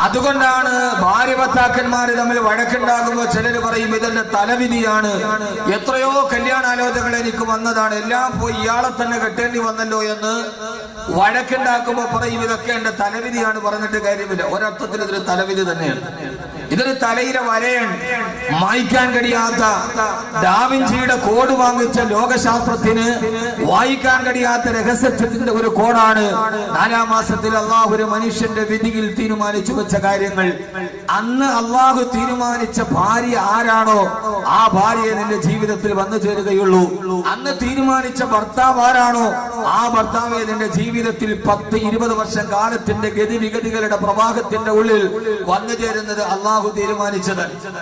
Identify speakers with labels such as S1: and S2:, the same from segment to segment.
S1: അതുകൊണ്ടാണ് ഭാര്യ ഭർത്താക്കന്മാര് തമ്മിൽ വഴക്കുണ്ടാകുമ്പോൾ ചിലർ പറയും ഇതെന്റെ തലവിധിയാണ് എത്രയോ കല്യാണാലോചനകൾ എനിക്ക് വന്നതാണ് എല്ലാം പോയി ഇയാളെ തന്നെ കെട്ടേണ്ടി വന്നല്ലോ എന്ന് വഴക്കുണ്ടാക്കുമ്പോൾ പറയും ഇതൊക്കെ എന്റെ തലവിധിയാണ് പറഞ്ഞിട്ട് കാര്യമില്ല ഒരർത്ഥത്തിൽ ഇതൊരു തലവിധി തന്നെയാണ് ഇതൊരു തലയിലെ വരയാണ് മായ്ക്കാൻ കഴിയാത്ത ഡാവിഞ്ചിയുടെ കോഡ് വാങ്ങിച്ച ലോകശാസ്ത്രത്തിന് വായിക്കാൻ കഴിയാത്ത രഹസ്യത്തിന്റെ ഒരു കോഡാണ് നാലാം മാസത്തിൽ അള്ളാഹു ഒരു മനുഷ്യന്റെ വിധിയിൽ തീരുമാനിച്ചു വെച്ച കാര്യങ്ങൾ അന്ന് അള്ളാഹു തീരുമാനിച്ച ഭാര്യ ആരാണോ ആ ഭാര്യയെ നിന്റെ ജീവിതത്തിൽ വന്നു ചേരുകയുള്ളൂ അന്ന് തീരുമാനിച്ച ഭർത്താവ് ആരാണോ ആ ഭർത്താവെ നിന്റെ ജീവിതത്തിൽ പത്ത് ഇരുപത് വർഷം കാലത്തിന്റെ ഗതിവിഗതികളുടെ പ്രവാഹത്തിന്റെ ഉള്ളിൽ വന്നു ചേരുന്നത് അള്ളാഹു തീരുമാനിച്ചത്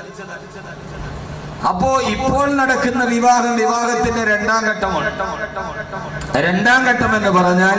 S1: അപ്പോ ഇപ്പോൾ നടക്കുന്ന വിവാഹം വിവാഹത്തിന്റെ രണ്ടാം ഘട്ടമാണ് രണ്ടാം ഘട്ടം എന്ന് പറഞ്ഞാൽ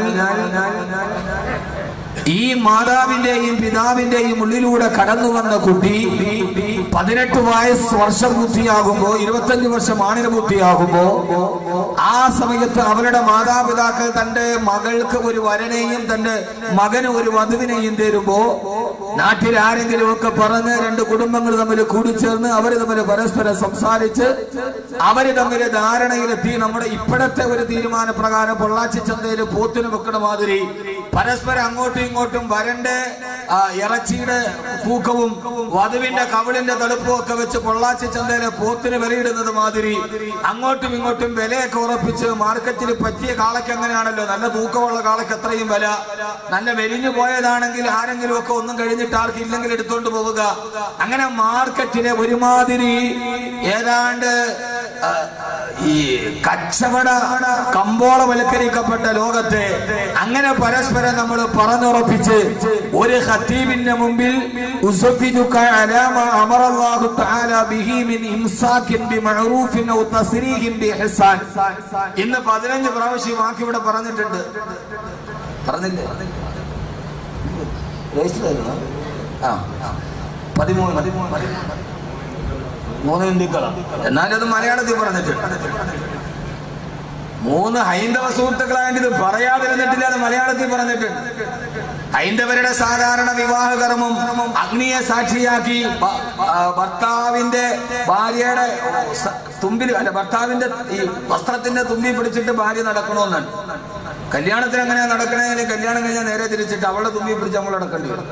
S1: ഈ മാതാവിന്റെയും പിതാവിന്റെയും ഉള്ളിലൂടെ കടന്നു വന്ന കുട്ടി പതിനെട്ട് വയസ്സ് വർഷം ബുദ്ധിയാകുമ്പോ ഇരുപത്തഞ്ച് വർഷം ആണിന് ബുദ്ധിയാകുമ്പോ ആ സമയത്ത് അവരുടെ മാതാപിതാക്കൾ തന്റെ മകൾക്ക് ഒരു വരനെയും തന്റെ മകന് ഒരു വധുവിനെയും തരുമ്പോ നാട്ടിൽ ആരെങ്കിലും ഒക്കെ പറഞ്ഞ് രണ്ട് കുടുംബങ്ങൾ തമ്മിൽ കൂടിച്ചേർന്ന് അവര് തമ്മിൽ പരസ്പരം സംസാരിച്ച് അവര് തമ്മിൽ ധാരണയിലെത്തി നമ്മുടെ ഇപ്പോഴത്തെ ഒരു തീരുമാന പ്രകാരം പൊള്ളാച്ചി ചന്തയിൽ പോത്തിന് വെക്കണ മാതിരി പരസ്പരം അങ്ങോട്ടും ഇങ്ങോട്ടും വരന്റെ ആ, ഇറച്ചിയുടെ തൂക്കവും വധുവിന്റെ കവിളിന്റെ തടുപ്പും ഒക്കെ വെച്ച് പൊള്ളാച്ചി ചന്തയിലെ പോത്തിന് വിലയിടുന്നത് മാതിരി അങ്ങോട്ടും ഇങ്ങോട്ടും വിലയൊക്കെ ഉറപ്പിച്ച് മാർക്കറ്റിൽ പറ്റിയ കാളയ്ക്ക് അങ്ങനെയാണല്ലോ നല്ല തൂക്കമുള്ള കാളയ്ക്ക് അത്രയും വില നല്ല മെലിഞ്ഞു പോയതാണെങ്കിൽ ആരെങ്കിലും ഒക്കെ ഒന്നും കഴിഞ്ഞിട്ട് ആർക്കും ഇല്ലെങ്കിൽ എടുത്തോണ്ട് പോവുക അങ്ങനെ മാർക്കറ്റിലെ ഒരുമാതിരി ഏതാണ്ട് ആ, ഈ കച്ചവട കമ്പോളവൽക്കരിക്കപ്പെട്ട ലോകത്തെ അങ്ങനെ പരസ്പരം നമ്മൾ പറഞ്ഞുറപ്പിച്ച് ഒരു ഖത്തീബിന്റെ മുമ്പിൽ ഉസഫിദുക അലാ മാ അമറല്ലാഹു തആല ബിഹി മിൻ ഇംസാകിൻ ബിമഅറൂഫിൻ ഔ തസ്രീഹിൻ ബിഇഹ്സാൻ ഇന്ന് 15 പ്രാവശ്യം വാക്ക് ഇവിടെ പറഞ്ഞിട്ടുണ്ട് പറഞ്ഞില്ലേ രജിസ്റ്റർ ആയിരുന്നോ? ആ പതിമൂന്ന് മൂന്ന് ഹിന്ദുക്കളാണ് എന്നാലും അത് മലയാളത്തിൽ പറഞ്ഞിട്ടുണ്ട് മൂന്ന് ഹൈന്ദവ സുഹൃത്തുക്കളായിട്ട് ഇത് പറയാതിരുന്നിട്ടില്ല അത് മലയാളത്തിൽ പറഞ്ഞിട്ടുണ്ട് ഹൈന്ദവരുടെ സാധാരണ വിവാഹ കർമ്മം അഗ്നിയെ സാക്ഷിയാക്കി ഭ- ആ, ഭർത്താവിന്റെ ഭാര്യയുടെ സ- തുമ്പിൽ അല്ല ഭർത്താവിന്റെ ഈ വസ്ത്രത്തിന്റെ തുമ്പി പിടിച്ചിട്ട് ഭാര്യ നടക്കണമെന്നാണ് കല്യാണത്തിന് എങ്ങനെയാ നടക്കണേ കല്യാണം കഴിഞ്ഞാൽ നേരെ തിരിച്ചിട്ട് അവളുടെ തുമ്പി പിടിച്ച് നമ്മൾ നടക്കേണ്ടി വരും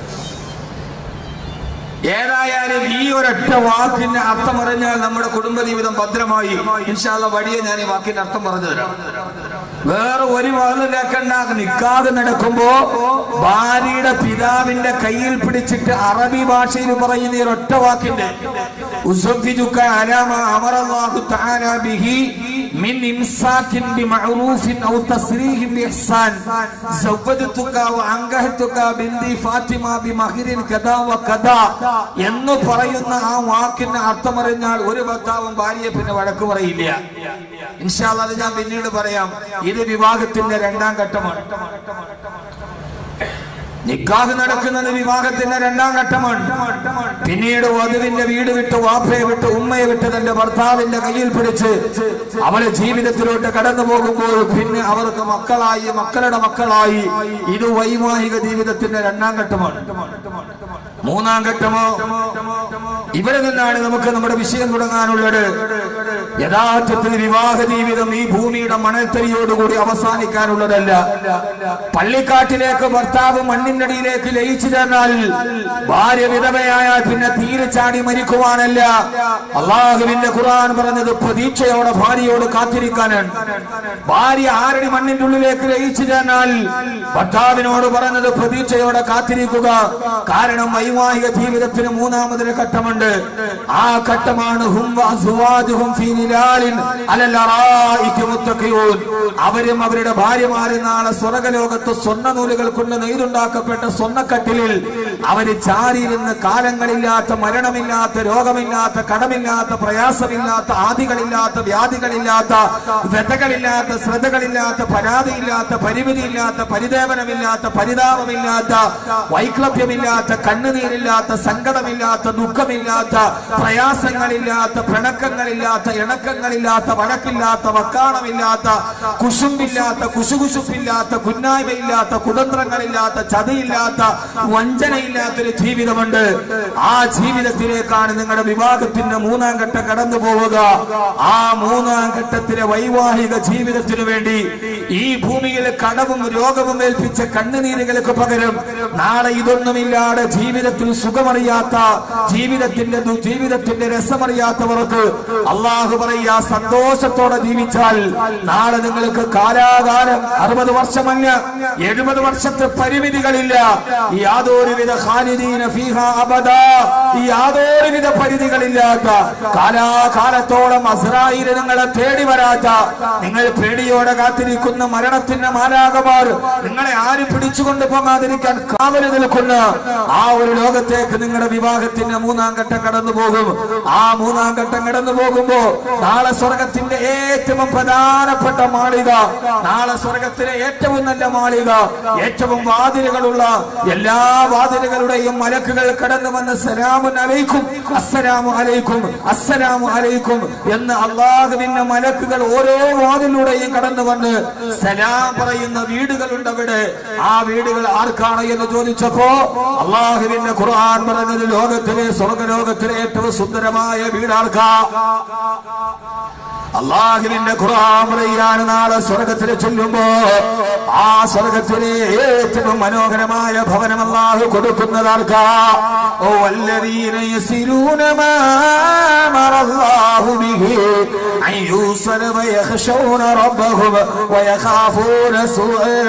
S1: ഏതായാലും ഈ ഒരൊറ്റ വാക്കിന്റെ അർത്ഥം അറിഞ്ഞാൽ നമ്മുടെ കുടുംബ ജീവിതം ഭദ്രമായി ഇൻഷാല്ല വഴിയെ ഞാൻ ഈ വാക്കിന്റെ അർത്ഥം പറഞ്ഞു തരാം വേറെ ഒരു വാതിലേക്കണ്ട നിക്കാതെ നടക്കുമ്പോ ഭാര്യയുടെ പിതാവിന്റെ കയ്യിൽ പിടിച്ചിട്ട് അറബി ഭാഷയിൽ പറയുന്ന ഈ ഒറ്റ വാക്കിന്റെ ഉസഫിജുക അലാമ അമറല്ലാഹു തആല ബിഹി മിൻ ഇംസാകിൻ ബിമഅറൂഫിൻ ഔ തസ്രീഹിൻ ബിഇഹ്സാൻ സവ്വദതുക വഅൻകഹതുക ബിന്തി ഫാത്തിമ ബിമഹ്റിൻ കദാ വകദാ എന്ന് പറയുന്ന ആ വാക്കിന്റെ അർത്ഥമറിഞ്ഞാൽ ഒരു ഭർത്താവും ഭാര്യയെ പിന്നെ വഴക്ക് പറയില്ല ഇൻഷാല്ല അത് ഞാൻ പിന്നീട് പറയാം ഇത് വിവാഹത്തിന്റെ രണ്ടാം ഘട്ടമാണ് നിക്കാഹ് നടക്കുന്നത് വിവാഹത്തിന്റെ രണ്ടാം ഘട്ടമാണ് പിന്നീട് വധുവിന്റെ വീട് വിട്ട് വാപ്പയെ വിട്ട് ഉമ്മയെ വിട്ട് തന്റെ ഭർത്താവിന്റെ കയ്യിൽ പിടിച്ച് അവളെ ജീവിതത്തിലോട്ട് കടന്നു പോകുമ്പോൾ പിന്നെ അവർക്ക് മക്കളായി മക്കളുടെ മക്കളായി ഇത് വൈവാഹിക ജീവിതത്തിന്റെ രണ്ടാം ഘട്ടമാണ് മൂന്നാം ഘട്ടമോ ഇവിടെ നിന്നാണ് നമുക്ക് നമ്മുടെ വിഷയം തുടങ്ങാനുള്ളത് യഥാർത്ഥത്തിൽ വിവാഹ ജീവിതം ഈ ഭൂമിയുടെ മണൽത്തരിയോടുകൂടി അവസാനിക്കാനുള്ളതല്ല പള്ളിക്കാട്ടിലേക്ക് ഭർത്താവ് മണ്ണിനടിയിലേക്ക് ലയിച്ചു ചേർന്നാൽ ഭാര്യ വിധവയായാൽ പിന്നെ തീരെ ചാടി മരിക്കുവാനല്ല അള്ളാഹുവിന്റെ ഖുർആൻ പറഞ്ഞത് പ്രതീക്ഷയോടെ ഭാര്യയോട് കാത്തിരിക്കാനാണ് ഭാര്യ ആരടി മണ്ണിന്റെ ഉള്ളിലേക്ക് ലയിച്ചു ചേർന്നാൽ ഭർത്താവിനോട് പറഞ്ഞത് പ്രതീക്ഷയോടെ കാത്തിരിക്കുക കാരണം വൈവാഹിക ജീവിതത്തിന് മൂന്നാമതൊരു ഘട്ടമുണ്ട് ആ ഘട്ടമാണ് ഹും വഅസ്വാജുഹും ഫീ നിലാലിൻ അലൽ അറായികി മുത്തഖിയൂൻ അവരും അവരുടെ ഭാര്യമാരും നാളെ സ്വർഗലോകത്ത് സ്വർണ്ണ നൂലുകൾ കൊണ്ട് നെയ്തുണ്ടാക്കപ്പെട്ട സ്വർണ്ണക്കട്ടിലിൽ അവര് ചാരിയിരുന്ന് കാലങ്ങളില്ലാത്ത മരണമില്ലാത്ത രോഗമില്ലാത്ത കടമില്ലാത്ത പ്രയാസമില്ലാത്ത ആദികളില്ലാത്ത വ്യാധികളില്ലാത്ത വ്യതകളില്ലാത്ത ശ്രദ്ധകളില്ലാത്ത പരാതിയില്ലാത്ത പരിമിതിയില്ലാത്ത പരിദേവനമില്ലാത്ത പരിതാപമില്ലാത്ത വൈക്ലഭ്യമില്ലാത്ത കണ്ണുനീരില്ലാത്ത സങ്കടമില്ലാത്ത ദുഃഖമില്ലാത്ത പ്രയാസങ്ങളില്ലാത്ത പിണക്കങ്ങളില്ലാത്ത ഇണക്കങ്ങളില്ലാത്ത വഴക്കില്ലാത്ത വക്കാണമില്ലാത്ത കുശുമ്പില്ലാത്ത കുശുകുശുപ്പില്ലാത്ത കുന്നായ്മയില്ലാത്ത കുതന്ത്രങ്ങളില്ലാത്ത ചതിയില്ലാത്ത വഞ്ചനയില്ലാത്തൊരു ജീവിതമുണ്ട് ആ ജീവിതത്തിലേക്കാണ് നിങ്ങളുടെ വിവാഹത്തിന്റെ മൂന്നാം ഘട്ടം കടന്നു പോവുക ആ മൂന്നാം ഘട്ടത്തിലെ വൈവാഹിക ജീവിതത്തിനു വേണ്ടി ഈ ഭൂമിയിൽ കടവും രോഗവും ഏൽപ്പിച്ച കണ്ണുനീരുകൾക്ക് പകരം നാളെ ഇതൊന്നുമില്ലാതെ ജീവിതത്തിൽ സുഖമറിയാത്ത ജീവിതത്തിന്റെ ദു- ജീവിതത്തിന്റെ രസമറിയാത്തവർക്ക് അള്ളാഹു പറയുക സന്തോഷത്തോടെ ജീവിച്ചാൽ നാളെ നിങ്ങൾക്ക് കാലാകാലം അറുപത് വർഷമല്ല എഴുപത് വർഷത്തെ പരിമിതികളില്ല യാതൊരുവിധ ഖാലിദീന ഫീഹ അബദ യാതൊരുവിധ പരിധികളില്ലാത്ത കാലാകാലത്തോളം അസ്രായില് നിങ്ങളെ തേടി വരാത്ത നിങ്ങൾ പേടിയോടെ കാത്തിരിക്കുന്ന മരണത്തിന്റെ മാലാകമാർ നിങ്ങളെ ആരും പിടിച്ചുകൊണ്ട് പോകാതിരിക്കാൻ കാവല് നിൽക്കുന്ന ആ ഒരു ലോകത്തേക്ക് നിങ്ങളുടെ വിവാഹത്തിന്റെ മൂന്നാം ഘട്ടം കടന്നു പോകും ആ മൂന്നാം ഘട്ടം കടന്നു പോകുമ്പോ നാളെ സ്വർഗത്തിന്റെ ഏറ്റവും പ്രധാനപ്പെട്ട മാളിക നാളെ സ്വർഗത്തിലെ ഏറ്റവും നല്ല മാളിക ഏറ്റവും വാതിലുകളുള്ള എല്ലാ വാതിലുകളുടെയും മലക്കുകൾ കടന്നു വന്ന് സലാമുൻ അലൈക്കും അസ്സലാമു അലൈക്കും അസ്സലാമു അലൈക്കും എന്ന് അള്ളാഹുവിന്റെ മലക്കുകൾ ഓരോ വാതിലൂടെയും കടന്നു വന്ന് സലാം പറയുന്ന വീടുകളുണ്ട് അവിടെ ആ വീടുകൾ ആർക്കാണ് എന്ന് ചോദിച്ചപ്പോ അള്ളാഹുവിന്റെ ഖുർആൻ പറഞ്ഞത് ലോകത്തിലെ സ്വർഗലോകത്തിലെ ഏറ്റവും സുന്ദരമായ വീടാർക്കാ അള്ളാഹുവിന്റെ ഖുർആൻ പറയാണ് നാളെ സ്വർഗത്തിൽ ചെല്ലുമ്പോ ആ സ്വർഗത്തിലെ ഏറ്റവും മനോഹരമായ ഭവനം അള്ളാഹു കൊടുക്കുന്നതാർക്കാ ഓ വല്ലദീന യസിലൂന മാ അമറ അല്ലാഹു ബിഹി അൻ യൂസല വയഖ്ശൗന റബ്ബഹും വയഖാഫൂന സൂഅൽ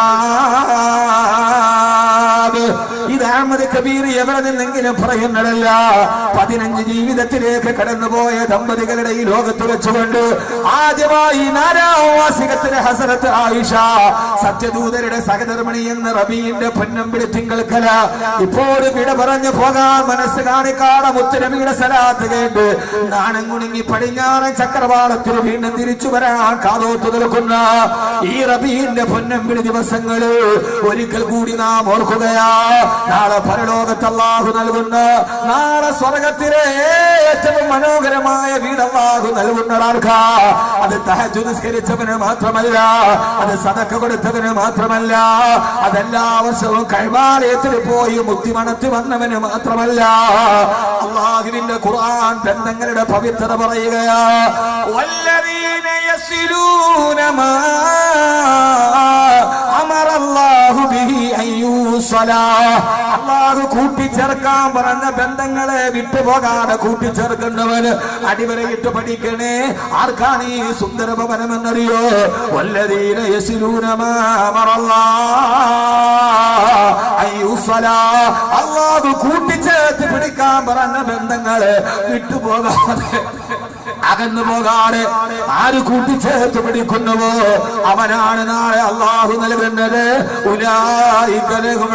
S1: ഹിസാബ് ഇത് അഹമ്മദ് കബീർ എവിടെ നിന്നെങ്കിലും പറയുന്നതല്ല പതിനഞ്ച് ജീവിതത്തിലേക്ക് കടന്നുപോയ ദമ്പതികളുടെ ഈ ലോകത്ത് വെച്ചുകൊണ്ട് ആദ്യമായി നാലാം വാസികത്തിലെ ഹസരത്ത് ആയിഷ സത്യദൂതരുടെ സഹധർമ്മിണി എന്ന റബീന്റെ പൊന്നമ്പിളി തിങ്കൾക്കല ഇപ്പോഴും വിട പറഞ്ഞു പോകാൻ മനസ്സ് കാണിക്കാതെ മുത്തരമിയുടെ സലാത്ത് കേട്ട് നാണം കുണുങ്ങി പടിഞ്ഞാറൻ ചക്രവാളത്തിൽ വീണ്ടും തിരിച്ചു വരാൻ കാതോട്ട് നിൽക്കുന്ന ഈ റബീന്റെ പൊന്നമ്പിളി ദിവസങ്ങള് ഒരിക്കൽ കൂടി നാം ഓർക്കുകയാ നാളെ പരലോകത്ത് അള്ളാഹു നൽകുന്ന നാളെ സ്വർഗത്തിലെ ഏറ്റവും മനോഹരമായ വീട് അള്ളാഹു നൽകുന്ന ആൾക്കാ അത് തഹജു നിസ്കരിച്ചവന് മാത്രമല്ല അത് സതക്ക കൊടുത്തവന് മാത്രമല്ല അതെല്ലാ വർഷവും കൈമാലയത്തിൽ പോയി മുത്തിമണത്തി വന്നവന് മാത്രമല്ല അള്ളാഹുവിന്റെ ഖുർആൻ ബന്ധങ്ങളുടെ പവിത്രത പറയുകയാ വല്ലദീന യസിലൂന മാ അമറ അല്ലാഹു ബിഹി അയ്യൂസലാ അള്ളാഹു കൂട്ടിച്ചേർക്കാൻ പറഞ്ഞ ബന്ധങ്ങളെ വിട്ടുപോകാതെ കൂട്ടിച്ചേർക്കുന്നവന് അടിവരയിട്ട് പഠിക്കണേ ആർക്കാണ് ഈ സുന്ദര ഭവനം എന്നറിയോ വല്ലതീന യസിലൂനമാ അമറല്ലാ അയ്യൂസലാ അള്ളാഹു കൂട്ടിച്ചേർത്ത് പിടിക്കാൻ പറഞ്ഞ ബന്ധങ്ങളെ വിട്ടുപോകാതെ അകന്നു പോകാതെ ആര് കൂട്ടിച്ചേർത്ത് പിടിക്കുന്നുവോ അവനാണ് നാളെ അള്ളാഹു നൽകുന്നത് ഉലായിക്കലകും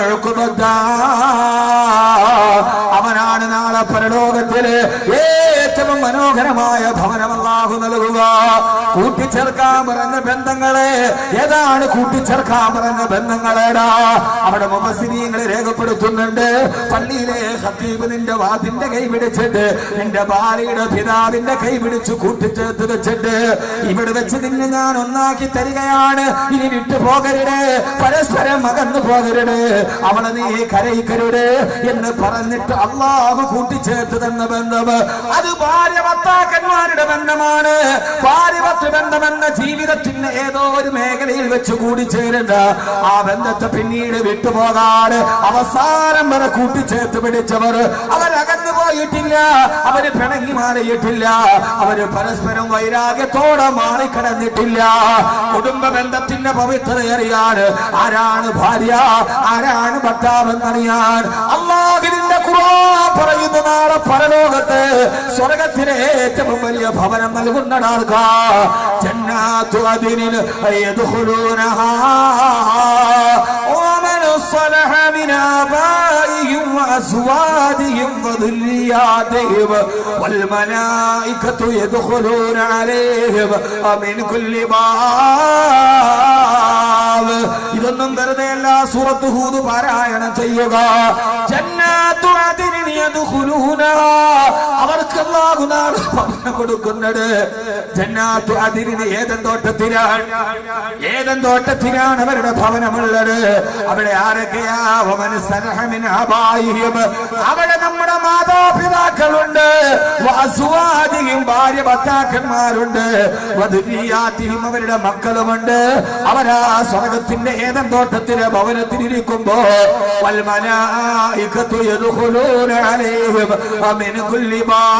S1: അവനാണ് നാളെ പരലോകത്തില് ഏറ്റവും മനോഹരമായ ഭവനം അള്ളാഹു നൽകുക കൂട്ടിച്ചേർക്കാൻ പറഞ്ഞ ബന്ധങ്ങളെ ഏതാണ് കൂട്ടിച്ചേർക്കാൻ പറഞ്ഞ ബന്ധങ്ങളേടാ അവിടെ മുഖസിനിയങ്ങളെ രേഖപ്പെടുത്തുന്നുണ്ട് പള്ളിയിലെ ഹത്തീബ് നിന്റെ വാതിന്റെ കൈ പിടിച്ചിട്ട് നിന്റെ ഭാര്യയുടെ പിതാവിന്റെ കൈ പിടിച്ചു കൂട്ടിച്ചേർത്ത് വെച്ചിട്ട് ഇവിടെ വെച്ച് നിന്നെ ഞാൻ ഒന്നാക്കി തരികയാണ് ഇനി വിട്ടു പോകരുത് പരസ്പരം അകന്നു പോകരുത് അവളെ നീ കരയിക്കരുത് എന്ന് പറഞ്ഞിട്ട് അള്ളാഹു കൂട്ടിച്ചേർത്ത് തന്ന ബന്ധം അത് ഭാര്യ ഭർത്താക്കന്മാരുടെ ബന്ധമാണ് ഭാര്യ ഭർത്തൃ ബന്ധമെന്ന ജീവിതത്തിന്റെ ഏതോ ഒരു മേഖലയിൽ വെച്ച് കൂടിച്ചേരുന്ന ആ ബന്ധത്തെ പിന്നീട് വിട്ടുപോകാതെ അവസാനം വരെ കൂട്ടിച്ചേർത്ത് പിടിച്ചവർ അവരകന്നു പോയിട്ടില്ല അവര് പിണങ്ങി മാറിയിട്ടില്ല അവര് പരസ്പരം വൈരാഗ്യത്തോടെ മാറിക്കിടന്നിട്ടില്ല കുടുംബ ബന്ധത്തിന്റെ പവിത്രത അറിയാൻ ആരാണ് ഭാര്യ ആരാണ് ഭർത്താവ് എന്നറിയാൻ അള്ളാഹുവിന്റെ ഖുർആൻ പറയുന്ന നാളെ പരലോകത്ത് സ്വർഗത്തിലെ ഏറ്റവും വലിയ ഭവനം നൽകുന്നതാർക്കാ ജന്നാത്തു അദിനിൽ യദ്ഖുലൂനഹാ ومن صلح من آبائهم وأزواجهم وذرياتهم والملائكة يدخلون عليهم من كل باب ഇതൊന്നും വെറുതെ അല്ല സൂറത്ത് ഹൂദ് പാരായണം ചെയ്യുക ജന്നാത്തു അദിനിൻ യദ്ഖുലൂനഹാ അവർക്ക് അല്ലാഹു നാളെ പറഞ്ഞു കൊടുക്കുന്നത് ജന്നാത്തു അതിരിന് ഏതൻ തോട്ടത്തിലാണ് ഏതൻ തോട്ടത്തിലാണ് അവരുടെ ഭവനമുള്ളത് അവിടെ ആരൊക്കെയാ അവന് സലഹമിൻ അബായിയും അവിടെ നമ്മുടെ മാതാപിതാക്കളുണ്ട് വസുവാദിയും ഭാര്യ ഭർത്താക്കന്മാരുണ്ട് വധുരിയാത്തിയും അവരുടെ മക്കളുമുണ്ട് അവരാ സ്വർഗത്തിന്റെ ഏതൻ തോട്ടത്തിലെ ഭവനത്തിലിരിക്കുമ്പോ വൽമനായികത്തു യദ്ഖുലൂന അലൈഹിം മിൻ കുല്ലി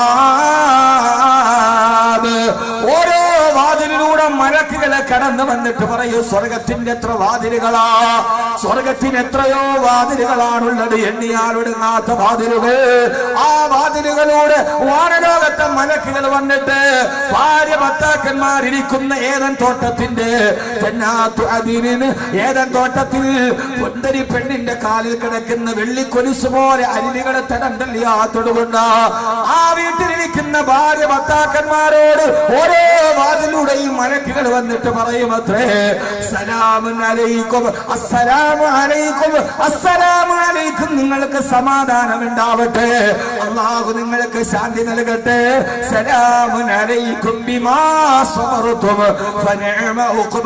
S1: ബാബ് ഓരോ വാതിലിലൂടെ മലക്കുകളെ കടന്നു വന്നിട്ട് പറയൂ സ്വർഗത്തിന്റെ എത്ര വാതിലുകളാ സ്വർഗത്തിന് എത്രയോ വാതിലുകളാണുള്ളത് എണ്ണിയാലൊടുങ്ങാത്ത വാതിലുകൾ ആ വാതിലുകളോട് വാനലോകത്തെ മലക്കുകൾ വന്നിട്ട് ഭാര്യ ഭർത്താക്കന്മാരിരിക്കുന്ന ഏതൻ തോട്ടത്തിന്റെ തെന്നാത്തു അതിരിന് ഏതൻ തോട്ടത്തിൽ പൊന്തരി പെണ്ണിന്റെ കാലിൽ കിടക്കുന്ന വെള്ളിക്കൊലിസ് പോലെ അരുവികളെ തടന്തല്ലിയാത്തോടുകൊണ്ട് ആ വീട്ടിലിരിക്കുന്ന ഭാര്യ ഭർത്താക്കന്മാരോട് ഓരോ വാതിലൂടെയും മലക്കുകൾ വന്നിട്ട് പറയും അത്രേ സലാമുൻ അലൈക്കും അസ്സലാമു അലൈക്കും അസ്സലാമു അലൈക്കും നിങ്ങൾക്ക് സമാധാനം ഉണ്ടാവട്ടെ അള്ളാഹു നിങ്ങൾക്ക് ശാന്തി നൽകട്ടെ സലാമുൻ അലൈക്കും ബിമാ സബർതും ഫനിഅമ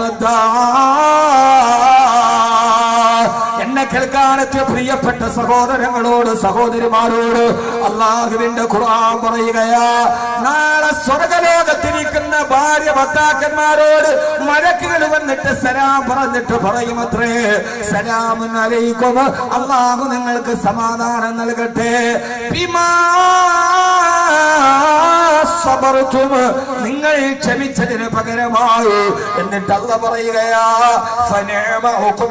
S1: ഉഖ്ബദ്ദാർ എന്നെ കേൾക്കാനെത്തിയ പ്രിയപ്പെട്ട സഹോദരങ്ങളോട് സഹോദരിമാരോട് അള്ളാഹുവിന്റെ ഖുർആൻ പറയുകയാ നാളെ സ്വർഗലോകത്തിരിക്കുന്ന ഭാര്യ ഭർത്താക്കന്മാരോട് മലക്കുകൾ വന്നിട്ട് സലാം പറഞ്ഞിട്ട് പറയുമത്രേ സലാമുൻ അലൈക്കും അള്ളാഹു നിങ്ങൾക്ക് സമാധാനം നൽകട്ടെ ബിമാ സബർത്തും നിങ്ങൾ ക്ഷമിച്ചതിന് പകരമായി എന്നിട്ട് അല്ല പറയുകയാ ഫനിഅമ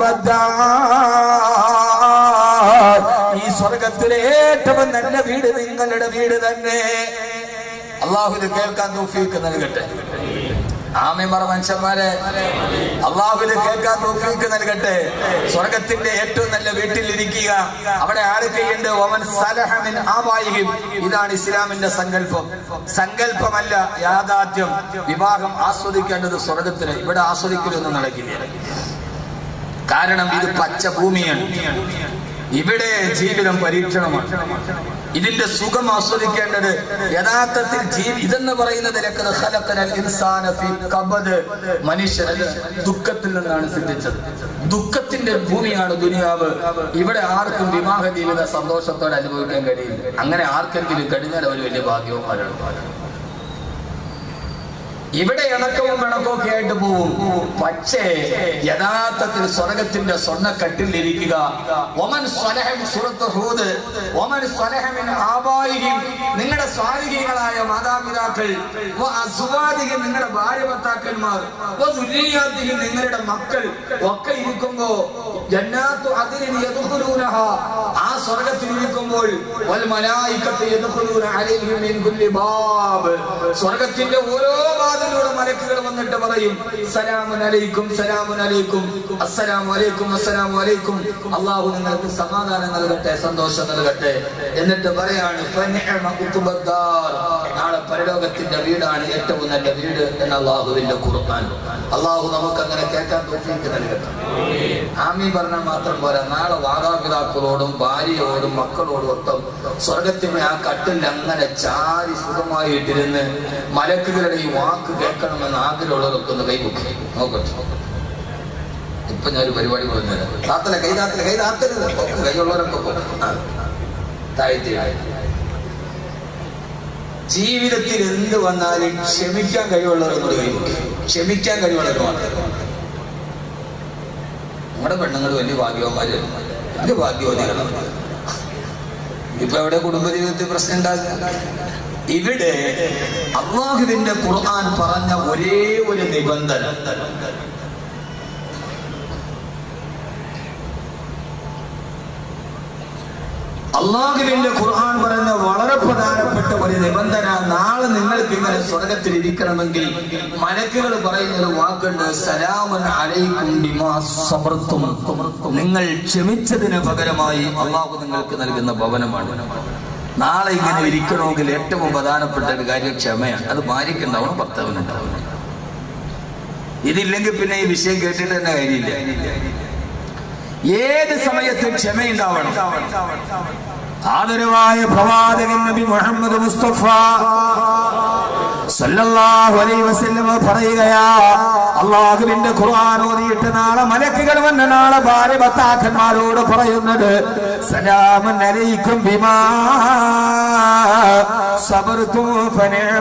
S1: ഉഖ്ബദ്ദാർ. ഈ സ്വർഗത്തിലെ ഏറ്റവും നല്ല വീട് നിങ്ങളുടെ വീട് തന്നെ അള്ളാഹുവിന് കേൾക്കാൻ തൗഫീക്ക് നൽകട്ടെ ആമേമറ മനുഷ്യന്മാരെ അള്ളാഹുവിന് കേൾക്കാൻ തൗഫീക്ക് നൽകട്ടെ സ്വർഗത്തിന്റെ ഏറ്റവും നല്ല വീട്ടിലിരിക്കുക അവിടെ ആരൊക്കെയുണ്ട് ഒമൻ സലഹമിൻ ആവായിയും ഇതാണ് ഇസ്ലാമിന്റെ സങ്കല്പം സങ്കല്പമല്ല യാഥാർത്ഥ്യം വിവാഹം ആസ്വദിക്കേണ്ടത് സ്വർഗത്തിന് ഇവിടെ ആസ്വദിക്കലൊന്നും നടക്കില്ല കാരണം ഇത് പച്ച ഭൂമിയാണ് ഇവിടെ ജീവിതം പരീക്ഷണമാണ് ഇതിന്റെ സുഖം ആസ്വദിക്കേണ്ടത് യഥാർത്ഥത്തിൽ ജീ- ഇതെന്ന് പറയുന്നത് ലക്കത് ഖലഖനൽ ഇൻസാന ഫീ കബദ് മനുഷ്യൻ ദുഃഖത്തിൽ നിന്നാണ് സിദ്ധിച്ചത് ദുഃഖത്തിന്റെ ഭൂമിയാണ് ദുനിയാവ് ഇവിടെ ആർക്കും വിവാഹ ജീവിത സന്തോഷത്തോടെ അനുഭവിക്കാൻ കഴിയില്ല അങ്ങനെ ആർക്കെങ്കിലും കഴിഞ്ഞാൽ അവർ വലിയ ഭാഗ്യവന്മാരാണ് ഇവിടെ ഇണക്കവും പിണക്കവും ഒക്കെ ആയിട്ട് പോവും പക്ഷേ യഥാർത്ഥത്തിൽ സ്വർഗത്തിന്റെ സ്വർണ്ണക്കട്ടിൽ ഇരിക്കുക ഒമൻ സ്വലഹം സുറത്ത് ഹൂദ് ഒമൻ സ്വലഹമിൻ ആബായിയും നിങ്ങളുടെ സ്വാലികീകളായ മാതാപിതാക്കൾ വ അസ്വാദികം നിങ്ങളുടെ ഭാര്യ ഭർത്താക്കന്മാർ വ ദുര്യാദികം നിങ്ങളുടെ മക്കൾ ഒക്കെ ഇരിക്കുമ്പോ ജന്നാത്തു അതിന് യദ്ഖുലൂനഹ ആ സ്വർഗത്തിൽ ഇരിക്കുമ്പോൾ വൽ മലായികത്ത് യദ്ഖുലൂന അലൈഹിം മിൻ കുല്ലി ബാബ് സ്വർഗത്തിന്റെ ഓരോ വാതിലൂടെ മലക്കുകൾ വന്നിട്ട് പറയും സലാമുൻ അലൈക്കും സലാമുൻ അലൈക്കും അസ്സലാമു അലൈക്കും അസ്സലാമു അലൈക്കും അള്ളാഹു നിങ്ങൾക്ക് സമാധാനം നൽകട്ടെ സന്തോഷം നൽകട്ടെ എന്നിട്ട് പറയാണ് ഫനിഅമ ഉഖ്ബദ്ദാർ. നാളെ പരലോകത്തിന്റെ വീടാണ് ഏറ്റവും നല്ല വീട് എന്ന അള്ളാഹുവിന്റെ ഖുർആൻ അള്ളാഹു നമുക്ക് അങ്ങനെ കേൾക്കാൻ തോഫീക്ക് നൽകട്ടെ ആമി പറഞ്ഞാൽ മാത്രം പോരാ നാളെ മാതാപിതാക്കളോടും ഭാര്യയോടും മക്കളോടും ഒക്കെ സ്വർഗത്തിന് ആ കട്ടിൽ അങ്ങനെ ചാരി സുഖമായിട്ടിരുന്ന് മലക്കുകളുടെ ഈ വാക്ക് കേൾക്കണമെന്ന് ആഗ്രഹമുള്ളവരൊക്കെ ഒന്ന് കൈപൊക്കി നോക്കട്ടെ ഇപ്പൊ ഞാൻ ഒരു പരിപാടി പറഞ്ഞുതരാം താത്തല കൈ താത്തല കൈ താത്തരുത് ഒക്കെ കൈയുള്ളവരൊക്കെ പോ. ആ. താഴ്ത്തി ജീവിതത്തിൽ എന്ത് വന്നാലും ക്ഷമിക്കാൻ കഴിവുള്ളവരൊന്നും കൈപൊക്കി ക്ഷമിക്കാൻ കഴിവുള്ളവർ മാത്രം നമ്മുടെ പെണ്ണുങ്ങൾ വലിയ ഭാഗ്യവന്മാര് വലിയ ഭാഗ്യവതികളാണ് ഇപ്പൊ എവിടെ കുടുംബജീവിതത്തിൽ പ്രശ്നം ഉണ്ടാകുക ഇവിടെ അള്ളാഹുവിന്റെ ഖുർആൻ പറഞ്ഞ ഒരേ ഒരു നിബന്ധന അള്ളാഹുവിന്റെ ഖുർആൻ പറഞ്ഞ വളരെ പ്രധാനപ്പെട്ട ഒരു നിബന്ധന നാളെ നിങ്ങൾക്ക് ഇങ്ങനെ സ്വർഗത്തിൽ ഇരിക്കണമെങ്കിൽ മലക്കുകൾ പറയുന്ന ഒരു വാക്കുണ്ട് സലാമൻ അലൈക്കും ബിമാ സബർത്തും നിങ്ങൾ ക്ഷമിച്ചതിന് പകരമായി അള്ളാഹു നിങ്ങൾക്ക് നൽകുന്ന ഭവനമാണ് നാളെ ഇങ്ങനെ ഇരിക്കണമെങ്കിൽ ഏറ്റവും പ്രധാനപ്പെട്ട ഒരു കാര്യം ക്ഷമയാണ് അത് ഭാര്യയ്ക്കുണ്ടാവണം ഭർത്താവിനുണ്ടാവണം ഇതില്ലെങ്കിൽ പിന്നെ ഈ വിഷയം കേട്ടിട്ട് തന്നെ കാര്യമില്ല ഏത് സമയത്തും ക്ഷമയുണ്ടാവണം ആദരവായ പ്രവാചകൻ നബി മുഹമ്മദ് മുസ്തഫ സല്ലല്ലാഹു അലൈഹി വസല്ലം പറയുകയാ അള്ളാഹുവിന്റെ ഖുർആൻ ഓതിയിട്ട് നാളെ മലക്കുകൾ വന്ന നാളെ ഭാര്യ ഭർത്താക്കന്മാരോട് പറയുന്നത് സലാമൻ അലൈക്കും ബിമാ സബർതും ഫനിഅമ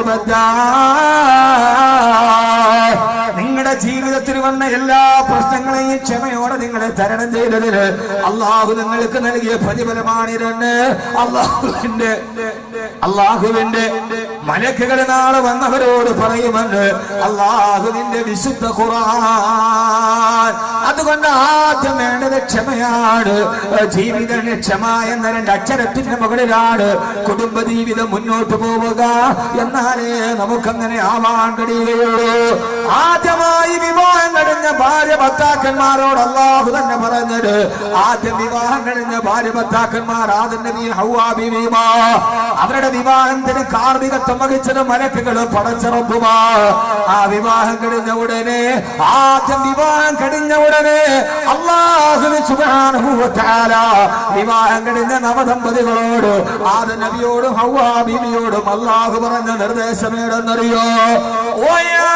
S1: ഉഖബദ്ദാർ നിങ്ങളുടെ ജീവിതത്തിൽ വന്ന എല്ലാ പ്രശ്നങ്ങളെയും ക്ഷമയോടെ നിങ്ങളെ തരണം ചെയ്തതിന് അള്ളാഹു നിങ്ങൾക്ക് നൽകിയ പ്രതിഫലമാണിതെന്ന് അള്ളാഹുവിന്റെ അള്ളാഹുവിന്റെ മലക്കുകൾ നാളെ വന്നവരോട് പറയുമെന്ന് അള്ളാഹുവിന്റെ വിശുദ്ധ ഖുർആൻ അതുകൊണ്ട് ആദ്യം വേണ്ടത് ക്ഷമയാണ് ജീവിത ക്ഷമ എന്ന രണ്ട് അക്ഷരത്തിന്റെ മുകളിലാണ് കുടുംബ ജീവിതം മുന്നോട്ട് പോവുക എന്നാലേ നമുക്കങ്ങനെ ആവാൻ കഴിയുകയുള്ളൂ ആദ്യമായി വിവാഹം കഴിഞ്ഞ ഭാര്യ ഭർത്താക്കന്മാരോട് അള്ളാഹു തന്നെ പറഞ്ഞത് ആദ്യം വിവാഹം കഴിഞ്ഞ ഭാര്യ ഭർത്താക്കന്മാർ ആദ്യം നബി ഹൗവാ ബീവിമാ അവരുടെ വിവാഹത്തിന് കാർമികത്വം വഹിച്ചത് മലക്കുകൾ പടച്ചിറപ്പുമാ ആ വിവാഹം കഴിഞ്ഞ ഉടനെ ആദ്യം വിവാഹം കഴിഞ്ഞ ഉടനെ അള്ളാഹുവിന് സുബ്ഹാനഹു വ തആല വിവാഹം കഴിഞ്ഞ നവദമ്പതികളോട് ആദ്യ നബിയോടും ഹൗവാ ബീവിയോടും അള്ളാഹു പറഞ്ഞ നിർദ്ദേശം ഏടെന്നറിയോ ഓയാ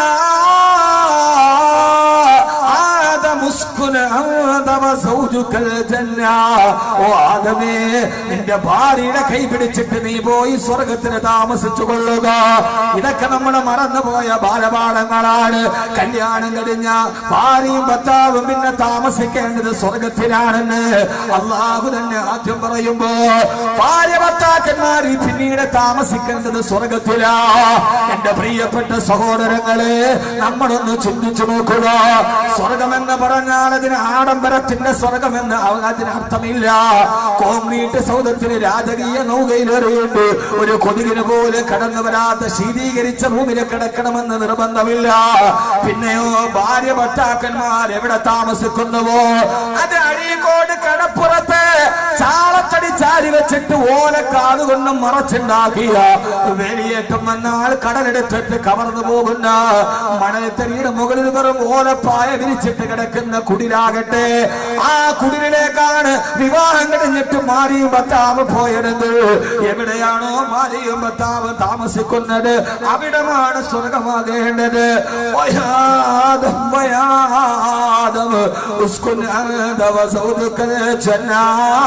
S1: آدم اسكن أنت وزوجك الجنة ഓ ആദമേ നിന്റെ ഭാര്യയുടെ കൈ പിടിച്ചിട്ട് നീ പോയി സ്വർഗത്തിന് താമസിച്ചു കൊള്ളുക ഇതൊക്കെ നമ്മൾ മറന്നുപോയ ബാലപാഠങ്ങളാണ് കല്യാണം കഴിഞ്ഞ ഭാര്യയും ഭർത്താവും പിന്നെ താമസിക്കേണ്ടത് സ്വർഗത്തിലാണെന്ന് അള്ളാഹു തന്നെ ആദ്യം പറയുമ്പോ ഭാര്യ ഭർത്താക്കന്മാർ പിന്നീട് താമസിക്കേണ്ടത് സ്വർഗത്തിലാ എന്റെ പ്രിയപ്പെട്ട സഹോദരങ്ങളെ നമ്മളൊന്ന് ചിന്തിച്ചു നോക്കുക സ്വർഗമെന്ന് പറഞ്ഞാൽ അതിന് ആഡംബരത്തിന്റെ സ്വർഗമെന്ന് അവ- അതിന് അർത്ഥമില്ല കോൺക്രീറ്റ് സൗദത്തിന് രാജകീയ നൗകയിലേറിയുണ്ട് ഒരു കൊതുകിന് പോലെ കടന്നു വരാത്ത ശീതീകരിച്ച റൂമിൽ കിടക്കണമെന്ന് നിർബന്ധമില്ല പിന്നെയോ ഭാര്യ ഭർത്താക്കന്മാർ എവിടെ താമസിക്കുന്നുവോ അത് അഴീക്കോട് കടപ്പുറത്ത് ചാളത്തടി ചാരി വെച്ചിട്ട് ഓലക്കാത് കൊണ്ട് മറച്ചുണ്ടാക്കിയ വേലിയേറ്റം വന്നാൽ കടലെടുത്തിട്ട് കവർന്നു പോകുന്ന മണലത്തടിയുടെ മുകളിൽ വെറും ഓലപ്പായ വിരിച്ചിട്ട് കിടക്കുന്ന കുടിലാകട്ടെ ആ കുടിലിലേക്കാണ് വിവാഹം കഴിഞ്ഞിട്ട് മാരിയും ഭർത്താവ് പോയത് എവിടെയാണോ മാരിയും ഭർത്താവ് താമസിക്കുന്നത് അവിടമാണ് സ്വർഗമാകേണ്ടത് വയാദം വയാദം ഉസ്കുൻ അന്ത വസൗദുക്കൽ ജന്നാ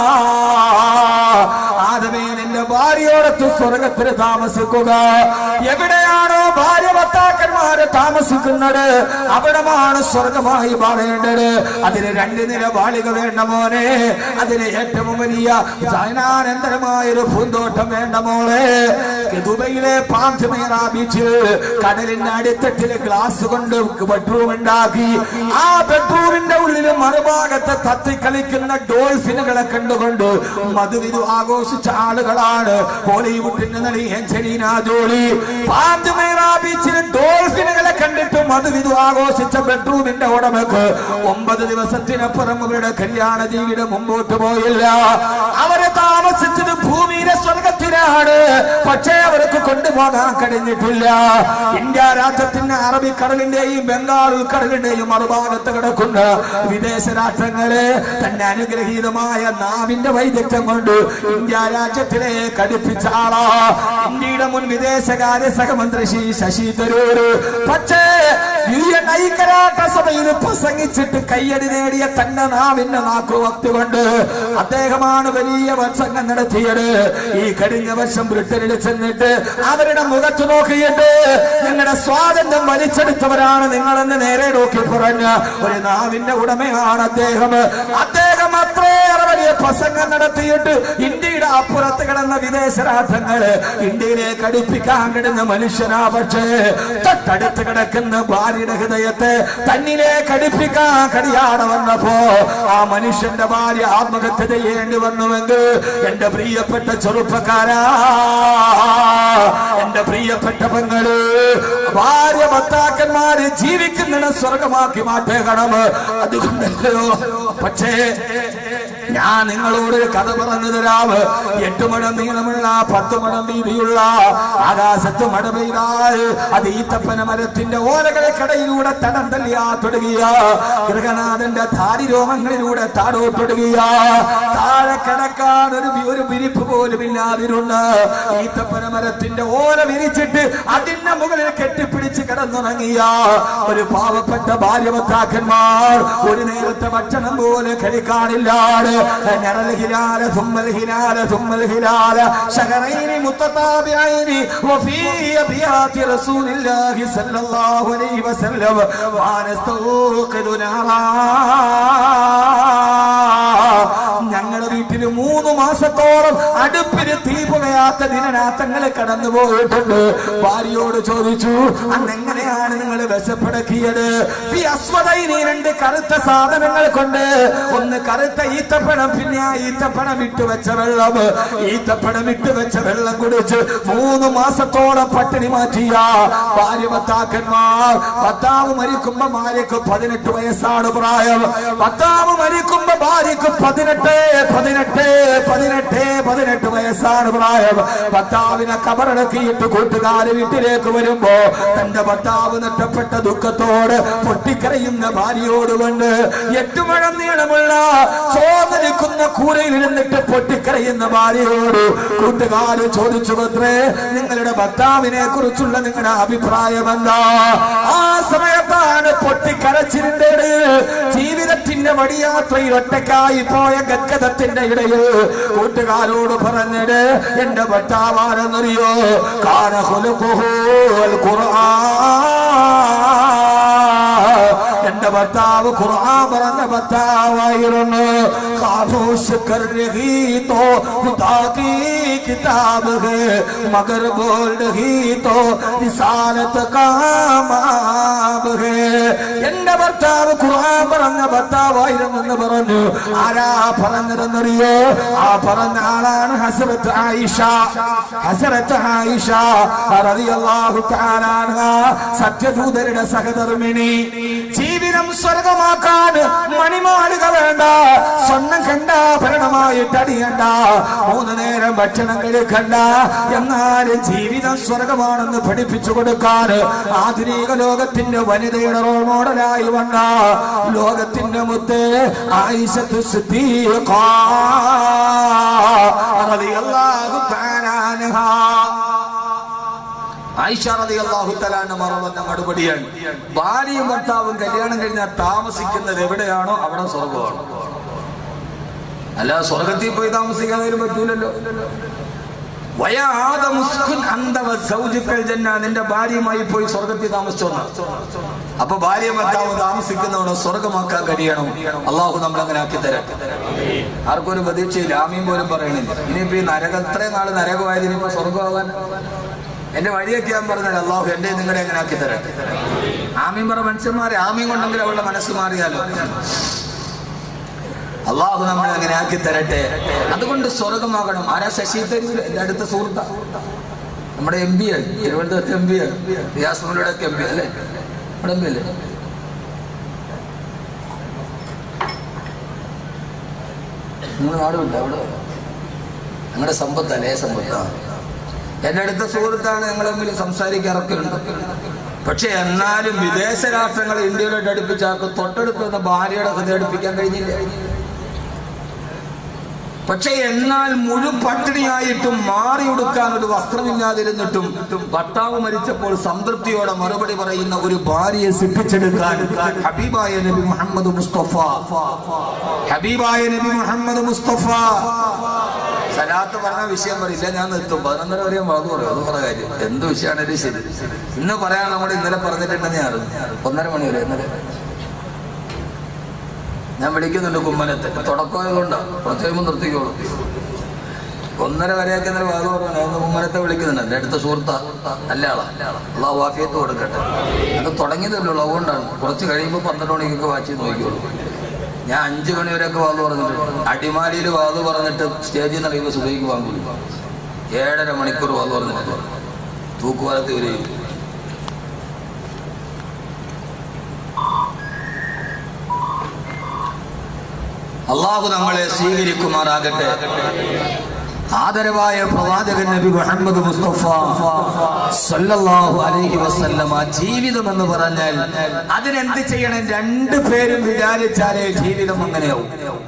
S1: ആദമേ നിന്റെ ഭാര്യയോടൊത്ത് സ്വർഗത്തിൽ താമസിക്കുക എവിടെയാണോ ഭാര്യ ഭർത്താക്കന്മാര് താമസിക്കുന്നത് അവിടമാണ് സ്വർഗമായി മാറേണ്ടത് അതിന് രണ്ട് നില വാളിക വേണ്ട മോനെ അതിന് ഏറ്റവും വലിയ ജൈനാനന്തരമായ ഒരു പൂന്തോട്ടം വേണ്ട മോളെ ദുബൈയിലെ പാന്തമേറ ബീച്ചിൽ കടലിന്റെ അടിത്തട്ടില് ഗ്ലാസ് കൊണ്ട് ബെഡ്റൂം ഉണ്ടാക്കി ആ ബെഡ്റൂമിന്റെ ഉള്ളിൽ മറുഭാഗത്ത് കത്തിക്കളിക്കുന്ന ഡോൾഫിനുകളെ കണ്ടുകൊണ്ട് മധുവിധു ആഘോഷിച്ച ആളുകളാണ് ഹോളിവുഡിന്റെ നടി എഞ്ചലീന ജോളി പാന്തമേറ ബീച്ചിൽ ഡോൾഫിനുകളെ കണ്ടിട്ട് മധുവിധു ആഘോഷിച്ച ബെഡ്റൂമിന്റെ ഉടമക്ക് ഒമ്പത് ദിവസത്തിനപ്പുറം അവരുടെ കല്യാണ ജീവിതം മുമ്പോട്ട് പോയില്ല അവരെ താമസിച്ചത് ഭൂമിയിലെ സ്വർഗത്തിലാണ് പക്ഷേ അവർക്ക് കൊണ്ടുപോകാൻ കഴിഞ്ഞിട്ടില്ല ഇന്ത്യ രാജ്യത്തിന്റെ അറബിക്കടലിന്റെയും ബംഗാൾ ഉൾക്കടലിന്റെയും മറുഭാഗത്ത് കിടക്കുന്ന വിദേശ രാഷ്ട്രങ്ങളെ തന്നെ അനുഗ്രഹീതമായ നാവിന്റെ വൈദഗ്ധ്യം കൊണ്ട് ഇന്ത്യ രാജ്യത്തിലേക്ക് അടുപ്പിച്ച ആളാ ഇന്ത്യയുടെ മുൻ വിദേശകാര്യ സഹമന്ത്രി ശ്രീ ശശി തരൂർ പക്ഷേ യു എൻ ഐക്യരാഷ്ട്ര സഭയിൽ പ്രസംഗിച്ചിട്ട് കയ്യടി നേടിയ തന്റെ നാവിന്റെ നാക്കു വക്തുകൊണ്ട് അദ്ദേഹമാണ് വലിയ പ്രസംഗം നടത്തിയത് ഈ കഴിഞ്ഞ വർഷം ബ്രിട്ടനിൽ ചെന്നിട്ട് അവരുടെ മുഖത്ത് നോക്കിയിട്ട് നിങ്ങളുടെ സ്വാതന്ത്ര്യം വലിച്ചെടുത്തവരാണ് നിങ്ങളെന്ന് നേരെ നോക്കി പറഞ്ഞ ഒരു നാവിന്റെ ഉടമയാണ് അദ്ദേഹം അദ്ദേഹം അത്രയേറെ വലിയ പ്രസംഗം നടത്തിയിട്ട് ഇന്ത്യയുടെ അപ്പുറത്ത് കിടന്ന വിദേശ രാഷ്ട്രങ്ങള് ഇന്ത്യയിലേക്ക് അടുപ്പിക്കാൻ കിടന്ന മനുഷ്യനാ പക്ഷേ തൊട്ടടുത്ത് കിടക്കുന്ന ഭാര്യയുടെ ഹൃദയത്തെ തന്നിലേക്ക് അടുപ്പിക്കാൻ കഴിയാതെ വന്നപ്പോ ആ മനുഷ്യന്റെ ഭാര്യ ആത്മഹത്യ ചെയ്യേണ്ടി വന്നുവെങ്കിൽ എന്റെ പ്രിയപ്പെട്ട ചെറുപ്പക്കാരാ എന്റെ പ്രിയപ്പെട്ട പെങ്ങള് ഭാര്യ ഭർത്താക്കന്മാര് ജീവിക്കുന്നിടം സ്വർഗമാക്കി മാറ്റേക്കണം അതുകൊണ്ടല്ലോ പക്ഷേ ഞാൻ നിങ്ങളോട് ഒരു കഥ പറഞ്ഞു തരാം എട്ട് മണം നീളമുള്ള പത്ത് മണം വീതിയുള്ള ആകാശത്ത് മഴ പെയ്താൽ അത് ഈത്തപ്പന മരത്തിന്റെ ഓലകൾക്കിടയിലൂടെ തടം തല്ലിയാ തൊടുകയ ഗൃഹനാഥന്റെ ധാരിരോമങ്ങളിലൂടെ താടോട്ടൊടുകയ താഴെ കിടക്കാൻ ഒരു വി- ഒരു വിരിപ്പ് പോലും ഇല്ലാതിരുന്ന ഈത്തപ്പന മരത്തിന്റെ ഓല വിരിച്ചിട്ട് അതിന്റെ മുകളിൽ കെട്ടിപ്പിടിച്ച് കിടന്നുറങ്ങിയ ഒരു പാവപ്പെട്ട ഭാര്യഭർത്താക്കന്മാർ ഒരു നേരത്തെ ഭക്ഷണം പോലെ കഴിക്കാനില്ലാതെ ഞറൽ ഹിലാല തുമ്മൽ ഹിലാല തുമ്മൽ ഹിലാല ശഹറൈനി മുത്തതാബിഐനി വഫീ അബിയാതി റസൂലില്ലാഹി സല്ലല്ലാഹു അലൈഹി വസല്ലം വാനസ്തൂഖിദു നാറാ ഞങ്ങളുടെ വീട്ടിൽ മൂന്ന് മാസത്തോളം അടുപ്പിന് തീ പുകയാത്ത ദിനരാത്തങ്ങൾ കടന്നു പോയിട്ടുണ്ട് ഭാര്യയോട് ചോദിച്ചു അന്ന് എങ്ങനെയാണ് നിങ്ങൾ വിശപ്പടക്കിയത് ഈ അസ്വതൈനി രണ്ട് കറുത്ത സാധനങ്ങൾ കൊണ്ട് ഒന്ന് കറുത്ത ഈത്തപ്പഴം പിന്നെ ആ ഈത്തപ്പഴം ഇട്ട് വെച്ച വെള്ളം ഈത്തപ്പഴം ഇട്ട് വെച്ച വെള്ളം കുടിച്ച് മൂന്ന് മാസത്തോളം പട്ടിണി മാറ്റിയ ഭാര്യ ഭർത്താക്കന്മാർ ഭർത്താവ് മരിക്കുമ്പോ ഭാര്യക്ക് പതിനെട്ട് വയസ്സാണ് പ്രായം ഭർത്താവ് മരിക്കുമ്പോ ഭാര്യക്ക് പതിനെട്ട് പതിനെട്ട് പതിനെട്ട് പതിനെട്ട് വയസ്സാണ് പ്രായം ഭർത്താവിനെ കബറടക്കിയിട്ട് കൂട്ടുകാര് വീട്ടിലേക്ക് വരുമ്പോ തന്റെ ഭർത്താവ് നഷ്ടപ്പെട്ട ദുഃഖത്തോട് പൊട്ടിക്കരയുന്ന ഭാര്യയോട് കൊണ്ട് എട്ട് മഴം നീളമുള്ള ചോദനിക്കുന്ന കൂരയിൽ ഇരുന്നിട്ട് പൊട്ടിക്കരയുന്ന ഭാര്യയോട് കൂട്ടുകാര് ചോദിച്ചു പത്രേ നിങ്ങളുടെ ഭർത്താവിനെ കുറിച്ചുള്ള നിങ്ങളുടെ അഭിപ്രായം എന്താ ആ സമയത്താണ് പൊട്ടിക്കരച്ചിലിന്റെ ഇടയിൽ ജീവിതത്തിന്റെ വടിയാത്രയിൽ ഒറ്റക്കായി പോയ ഗദ്ഗതത്തിന്റെ ഇടയിൽ കൂട്ടുകാരോട് പറഞ്ഞത് എന്റെ ഭർത്താവാരെന്നറിയോ കാനഹുലുഹുൽ ഖുർആൻ എന്റെ ഭർത്താവ് ഖുർആൻ പറഞ്ഞ ഭർത്താവായിരുന്നു ഖാമോശ് കർ രഹി തോ ഖുദാ की किताब है मगर बोल रही तो रिसालत का മാബ് ഹേ. എന്റെ ഭർത്താവ് ഖുർആൻ പറഞ്ഞ ഭർത്താവായിരുന്നെന്ന് പറഞ്ഞു ആരാ പറഞ്ഞതെന്നറിയോ ആ പറഞ്ഞ ആളാണ് ഹസരത്ത് ആയിഷ ഹസരത്ത് ആയിഷ റളിയല്ലാഹു തആല അൻഹ സത്യദൂതരുടെ സഹധർമ്മിണി ജീവിതം സ്വർഗമാക്കാൻ മണിമാളിക വേണ്ട സ്വർണം കണ്ട ഭരണമായിട്ട് അടിയണ്ട മൂന്ന് നേരം ഭക്ഷണം കഴിക്കണ്ട എന്നാൽ ജീവിതം സ്വർഗമാണെന്ന് പഠിപ്പിച്ചു കൊടുക്കാൻ ആധുനിക ലോകത്തിന്റെ വനിതയുടെ റോൾ മോഡലായി വന്ന ലോകത്തിന്റെ മുത്ത് ആയിഷത്ത് സിദ്ദീഖ റളിയല്ലാഹു തആല അൻഹ ആയിഷ റളിയല്ലാഹു തആല മറവന്ന മറുപടിയാണ് ഭാര്യയും ഭർത്താവും കല്യാണം കഴിഞ്ഞാൽ താമസിക്കുന്നത് എവിടെയാണോ അവിടെ സ്വർഗമാണ് അല്ല സ്വർഗത്തിൽ പോയി താമസിക്കാനും പറ്റൂലല്ലോ വയാ ആദമു ഉസ്കുൻ അന്ത വസൗജുക്കൽ ജന്ന നിന്റെ ഭാര്യയുമായി പോയി സ്വർഗത്തിൽ താമസിച്ചോന്ന അപ്പൊ ഭാര്യ ഭർത്താവ് താമസിക്കുന്നവിടെ സ്വർഗമാക്കാൻ കഴിയണം അള്ളാഹു നമ്മൾ അങ്ങനെ ആക്കി തരട്ടെ ആർക്കും ഒരു പ്രതീക്ഷയില്ല ആമീൻ പോലും പറയണില്ല ഇനിയിപ്പോ ഈ നരകം ഇത്രയും നാള് നരകമായത് ഇനിയിപ്പോ സ്വർഗമാകാൻ എന്റെ വഴിയൊക്കെ ഞാൻ പറഞ്ഞാൽ അള്ളാഹു എന്റെ നിങ്ങളെ എങ്ങനെ ആക്കി തരട്ടെ ആമീൻ പറ മനുഷ്യന്മാരെ ആമീൻ കൊണ്ടെങ്കിൽ അവളുടെ മനസ്സ് മാറിയാലോ അള്ളാഹു നമ്മളെ അങ്ങനെ ആക്കി തരട്ടെ അതുകൊണ്ട് സ്വർഗമാകണം ആരാ ശശി തരൂർ എന്റെ അടുത്ത സുഹൃത്ത നമ്മുടെ എം പി ആണ് തിരുവനന്തപുരത്ത് എം പി ആണ് റിയാസ്മലയുടെ ഒക്കെ എം പി അല്ലേ നമ്മുടെ എം പി അല്ലേ നിങ്ങൾ നാട് വിട്ട അവിടെ ഞങ്ങളുടെ സമ്പത്തല്ലേ സമ്പത്താണ് എന്റെ അടുത്ത സുഹൃത്താണ് ഞങ്ങൾ തമ്മിൽ സംസാരിക്കാറൊക്കെ ഉണ്ട് പക്ഷെ എന്നാലും വിദേശ രാഷ്ട്രങ്ങളെ ഇന്ത്യയിലോട്ട് അടുപ്പിച്ചാർക്ക് തൊട്ടടുത്ത് നിന്ന് ഭാര്യയുടെ ഹൃദയം അടുപ്പിക്കാൻ കഴിഞ്ഞില്ല പക്ഷെ എന്നാൽ മുഴു പട്ടിണിയായിട്ടും മാറി ഉടുക്കാൻ ഒരു വസ്ത്രമില്ലാതിരുന്നിട്ടും ഭർത്താവ് മരിച്ചപ്പോൾ സംതൃപ്തിയോടെ മറുപടി പറയുന്ന ഒരു ഭാര്യയെ സിദ്ധിച്ചെടുക്കാൻ ഹബീബായ നബി മുഹമ്മദ് മുസ്തഫ ഹബീബായ നബി മുഹമ്മദ് മുസ്തഫ സലാത്ത് പറഞ്ഞ വിഷയം പറയില്ല ഞാൻ നിർത്തും പതിനൊന്നര വരെയും വളർന്നു പറയും അത് പറഞ്ഞ കാര്യം എന്ത് വിഷയമാണേലും ശരി ഇന്ന് പറയാൻ നമ്മൾ ഇന്നലെ പറഞ്ഞിട്ടുണ്ടെന്ന് ഞാൻ അറിഞ്ഞു ഒന്നര മണി വരെ ഇന്നലെ ഞാൻ വിളിക്കുന്നുണ്ട് കുമ്മനത്തെ തുടക്കമായതുകൊണ്ടാണ് കുറച്ച് കഴിയുമ്പോൾ നിർത്തിക്കോളും ഒന്നര വരെയൊക്കെ ഇന്നലെ വാദം പറഞ്ഞു ഞാൻ ഇന്ന് കുമ്മനത്തെ വിളിക്കുന്നുണ്ട് എൻ്റെ അടുത്ത സുഹൃത്താ നല്ല ആളാ അള്ളാഹ് വാഫിയത്ത് കൊടുക്കട്ടെ അത് തുടങ്ങിയതല്ലോ അതുകൊണ്ടാണ് കുറച്ച് കഴിയുമ്പോൾ പന്ത്രണ്ട് മണിക്കൊക്കെ വാച്ച് ചെയ്ത് നോക്കിക്കോളൂ ഞാൻ അഞ്ചു മണി വരെയൊക്കെ വാത് പറഞ്ഞിട്ട് അടിമാലിയിൽ വാത് പറഞ്ഞിട്ട് സ്റ്റേജിൽ നിന്ന് അറിയുമ്പോൾ സുബൈക്ക് വാങ്ങൂല ഏഴര മണിക്കൂർ വാത് പറഞ്ഞിട്ട് തൂക്കുപാലത്ത് വരെയും അള്ളാഹു നമ്മളെ സ്വീകരിക്കുമാറാകട്ടെ ആദരവായ പ്രവാചകൻ നബി മുഹമ്മദ് മുസ്തഫ സല്ലല്ലാഹു അലൈഹി വസല്ലമ ജീവിതം എന്ന് പറഞ്ഞാൽ അതിനെന്ത് ചെയ്യണം രണ്ടു പേരും വിചാരിച്ചാലേ ജീവിതം അങ്ങനെയാവും